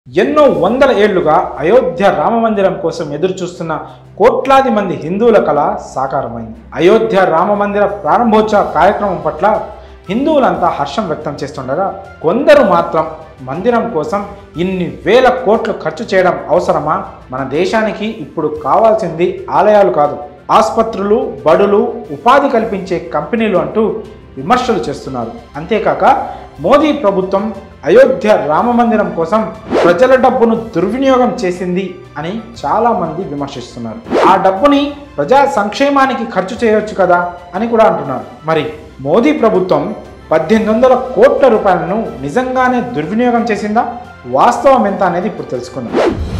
ఎన్నో వందల ఏళ్లుగా అయోధ్య రామ మందిరం కోసం ఎదురు చూస్తున్న కోట్లాది మంది హిందువుల కళ సాకారమైంది అయోధ్య రామ మందిర ప్రారంభోత్సవ కార్యక్రమం పట్ల హిందువులంతా హర్షం వ్యక్తం చేస్తుండగా కొందరు మాత్రం మందిరం కోసం ఇన్ని వేల కోట్లు ఖర్చు చేయడం అవసరమా మన దేశానికి ఇప్పుడు కావాల్సింది ఆలయాలు కాదు ఆసుపత్రులు బడులు ఉపాధి కల్పించే కంపెనీలు అంటూ విమర్శలు చేస్తున్నారు అంతేకాక మోదీ ప్రభుత్వం అయోధ్య రామ మందిరం కోసం ప్రజల డబ్బును దుర్వినియోగం చేసింది అని చాలా మంది విమర్శిస్తున్నారు ఆ డబ్బుని ప్రజా సంక్షేమానికి ఖర్చు చేయొచ్చు కదా అని కూడా అంటున్నారు మరి మోదీ ప్రభుత్వం పద్దెనిమిది వందల కోట్ల రూపాయలను నిజంగానే దుర్వినియోగం చేసిందా వాస్తవం ఎంత అనేది ఇప్పుడు తెలుసుకుందాం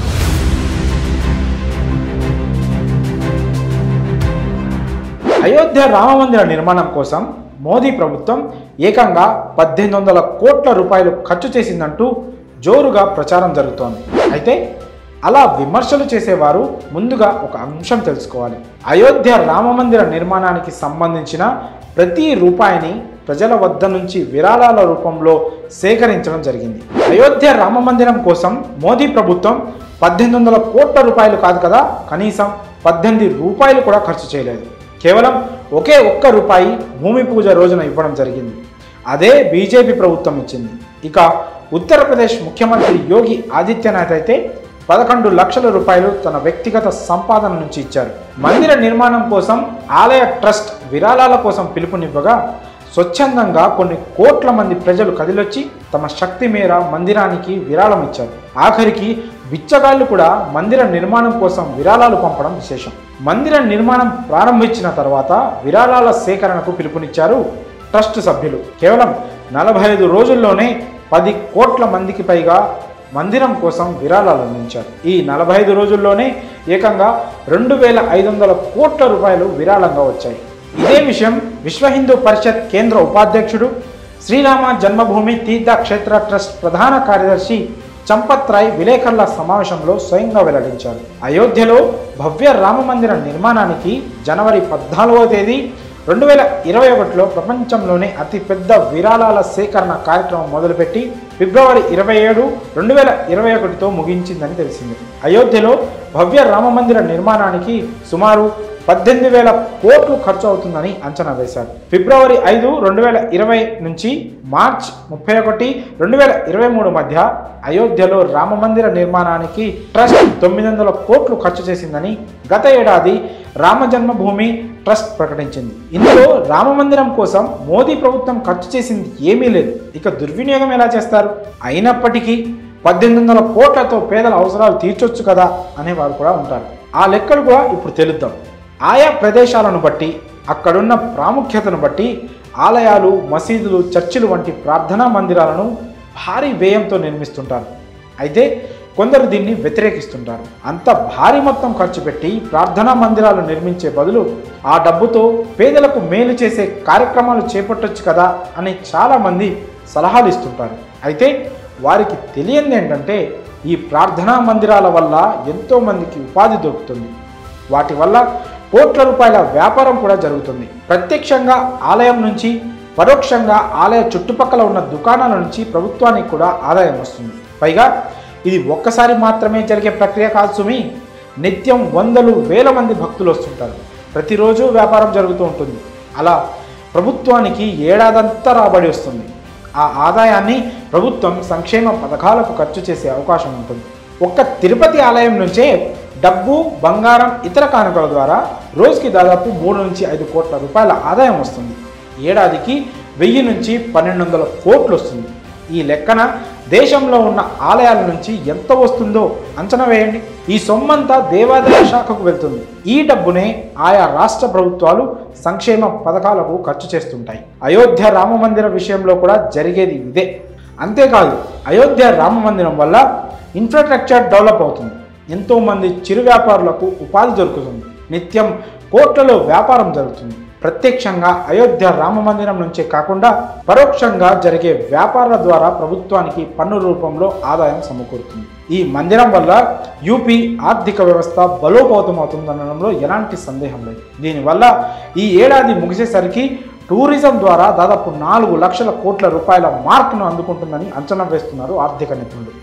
అయోధ్య రామ మందిర నిర్మాణం కోసం మోదీ ప్రభుత్వం ఏకంగా పద్దెనిమిది వందల కోట్ల రూపాయలు ఖర్చు చేసిందంటూ జోరుగా ప్రచారం జరుగుతోంది అయితే అలా విమర్శలు చేసేవారు ముందుగా ఒక అంశం తెలుసుకోవాలి అయోధ్య రామ మందిర నిర్మాణానికి సంబంధించిన ప్రతి రూపాయిని ప్రజల వద్ద నుంచి విరాళాల రూపంలో సేకరించడం జరిగింది అయోధ్య రామ మందిరం కోసం మోదీ ప్రభుత్వం పద్దెనిమిది వందల కోట్ల రూపాయలు కాదు కదా కనీసం పద్దెనిమిది రూపాయలు కూడా ఖర్చు చేయలేదు కేవలం ఒకే ఒక్క రూపాయి భూమి పూజ రోజున ఇవ్వడం జరిగింది అదే బీజేపీ ప్రభుత్వం ఇచ్చింది ఇక ఉత్తరప్రదేశ్ ముఖ్యమంత్రి యోగి ఆదిత్యనాథ్ అయితే పదకొండు లక్షల రూపాయలు తన వ్యక్తిగత సంపాదన నుంచి ఇచ్చారు మందిర నిర్మాణం కోసం ఆలయ ట్రస్ట్ విరాళాల కోసం పిలుపునివ్వగా స్వచ్ఛందంగా కొన్ని కోట్ల మంది ప్రజలు కదిలొచ్చి తమ శక్తి మేర మందిరానికి విరాళం ఇచ్చారు ఆఖరికి బిచ్చగాళ్ళు కూడా మందిర నిర్మాణం కోసం విరాళాలు పంపడం విశేషం మందిర నిర్మాణం ప్రారంభించిన తర్వాత విరాళాల సేకరణకు పిలుపునిచ్చారు ట్రస్ట్ సభ్యులు కేవలం నలభై ఐదు రోజుల్లోనే పది కోట్ల మందికి పైగా మందిరం కోసం విరాళాలు అందించారు ఈ నలభై ఐదు రోజుల్లోనే ఏకంగా రెండు వేల ఐదు వందల కోట్ల రూపాయలు విరాళంగా వచ్చాయి ఇదే విషయం విశ్వ హిందూ పరిషత్ కేంద్ర ఉపాధ్యక్షుడు శ్రీరామ జన్మభూమి తీర్థ క్షేత్ర ట్రస్ట్ ప్రధాన కార్యదర్శి చంపత్ రాయ్ విలేకరుల సమావేశంలో స్వయంగా వెల్లడించారు అయోధ్యలో భవ్య రామ మందిర నిర్మాణానికి జనవరి పద్నాలుగవ తేదీ రెండు వేల ఇరవై ఒకటిలో ప్రపంచంలోనే అతిపెద్ద విరాళాల సేకరణ కార్యక్రమం మొదలుపెట్టి ఫిబ్రవరి ఇరవై ఏడు రెండు వేల ఇరవై ఒకటితో ముగించిందని తెలిసింది అయోధ్యలో భవ్య రామ మందిర నిర్మాణానికి సుమారు పద్దెనిమిది వేల కోట్లు ఖర్చు అవుతుందని అంచనా వేశారు ఫిబ్రవరి ఐదు రెండు వేల ఇరవై నుంచి మార్చ్ ముప్పై ఒకటి రెండు వేల ఇరవై మూడు మధ్య అయోధ్యలో రామ మందిర నిర్మాణానికి ట్రస్ట్ తొమ్మిది వందల కోట్లు ఖర్చు చేసిందని గత ఏడాది రామ జన్మభూమి ట్రస్ట్ ప్రకటించింది ఇందులో రామ మందిరం కోసం మోదీ ప్రభుత్వం ఖర్చు చేసింది ఏమీ లేదు ఇక దుర్వినియోగం ఎలా చేస్తారు అయినప్పటికీ పద్దెనిమిది వందల కోట్లతో పేదల అవసరాలు తీర్చొచ్చు కదా అనేవారు కూడా ఉంటారు ఆ లెక్కలు కూడా ఇప్పుడు తెలుద్దాం ఆయా ప్రదేశాలను బట్టి అక్కడున్న ప్రాముఖ్యతను బట్టి ఆలయాలు మసీదులు చర్చిలు వంటి ప్రార్థనా మందిరాలను భారీ వ్యయంతో నిర్మిస్తుంటారు అయితే కొందరు దీన్ని వ్యతిరేకిస్తుంటారు అంత భారీ మొత్తం ఖర్చు పెట్టి ప్రార్థనా మందిరాలు నిర్మించే బదులు ఆ డబ్బుతో పేదలకు మేలు చేసే కార్యక్రమాలు చేపట్టొచ్చు కదా అని చాలామంది సలహాలు ఇస్తుంటారు అయితే వారికి తెలియంది ఏంటంటే ఈ ప్రార్థనా మందిరాల వల్ల ఎంతోమందికి ఉపాధి దొరుకుతుంది వాటి వల్ల కోట్ల రూపాయల వ్యాపారం కూడా జరుగుతుంది ప్రత్యక్షంగా ఆలయం నుంచి పరోక్షంగా ఆలయ చుట్టుపక్కల ఉన్న దుకాణాల నుంచి ప్రభుత్వానికి కూడా ఆదాయం వస్తుంది పైగా ఇది ఒక్కసారి మాత్రమే జరిగే ప్రక్రియ కాదు సుమి నిత్యం వందలు వేల మంది భక్తులు వస్తుంటారు ప్రతిరోజు వ్యాపారం జరుగుతూ ఉంటుంది అలా ప్రభుత్వానికి ఏడాదంతా రాబడి వస్తుంది ఆ ఆదాయాన్ని ప్రభుత్వం సంక్షేమ పథకాలకు ఖర్చు చేసే అవకాశం ఉంటుంది ఒక్క తిరుపతి ఆలయం నుంచే డబ్బు బంగారం ఇతర కానుకల ద్వారా రోజుకి దాదాపు మూడు నుంచి ఐదు కోట్ల రూపాయల ఆదాయం వస్తుంది ఏడాదికి వెయ్యి నుంచి పన్నెండు వందల కోట్లు వస్తుంది ఈ లెక్కన దేశంలో ఉన్న ఆలయాల నుంచి ఎంత వస్తుందో అంచనా వేయండి ఈ సొమ్మంతా దేవాదాయ శాఖకు వెళ్తుంది ఈ డబ్బునే ఆయా రాష్ట్ర ప్రభుత్వాలు సంక్షేమ పథకాలకు ఖర్చు చేస్తుంటాయి అయోధ్య రామ మందిర విషయంలో కూడా జరిగేది ఇదే అంతేకాదు అయోధ్య రామ మందిరం వల్ల ఇన్ఫ్రాస్ట్రక్చర్ డెవలప్ అవుతుంది ఎంతోమంది చిరు వ్యాపారులకు ఉపాధి దొరుకుతుంది నిత్యం కోట్లలో వ్యాపారం జరుగుతుంది ప్రత్యక్షంగా అయోధ్య రామ మందిరం నుంచే కాకుండా పరోక్షంగా జరిగే వ్యాపారాల ద్వారా ప్రభుత్వానికి పన్ను రూపంలో ఆదాయం సమకూరుతుంది ఈ మందిరం వల్ల యూపీ ఆర్థిక వ్యవస్థ బలోపేతం అవుతుందనడంలో ఎలాంటి సందేహం లేదు దీనివల్ల ఈ ఏడాది ముగిసేసరికి టూరిజం ద్వారా దాదాపు నాలుగు లక్షల కోట్ల రూపాయల మార్కును అందుకుంటుందని అంచనా వేస్తున్నారు ఆర్థిక నిపుణులు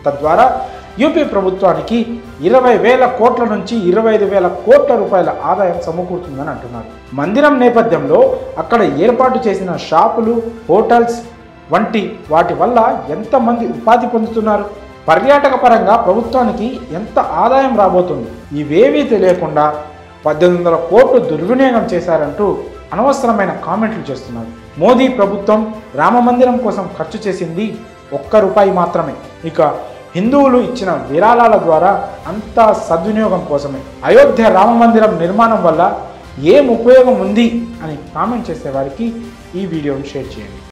తద్వారా యూపీ ప్రభుత్వానికి ఇరవై వేల కోట్ల నుంచి ఇరవై ఐదు వేల కోట్ల రూపాయల ఆదాయం సమకూరుతుందని అంటున్నారు మందిరం నేపథ్యంలో అక్కడ ఏర్పాటు చేసిన షాపులు హోటల్స్ వంటి వాటి వల్ల ఎంతమంది ఉపాధి పొందుతున్నారు పర్యాటక పరంగా ప్రభుత్వానికి ఎంత ఆదాయం రాబోతుంది ఇవేవీ తెలియకుండా పద్దెనిమిది వందల కోట్లు దుర్వినియోగం చేశారంటూ అనవసరమైన కామెంట్లు చేస్తున్నారు మోదీ ప్రభుత్వం రామ మందిరం కోసం ఖర్చు చేసింది ఒక్క రూపాయి మాత్రమే ఇక హిందువులు ఇచ్చిన విరాళాల ద్వారా అంతా సద్వినియోగం కోసమే అయోధ్య రామ మందిరం నిర్మాణం వల్ల ఏం ఉపయోగం ఉంది అని కామెంట్ చేసే వారికి ఈ వీడియోని షేర్ చేయండి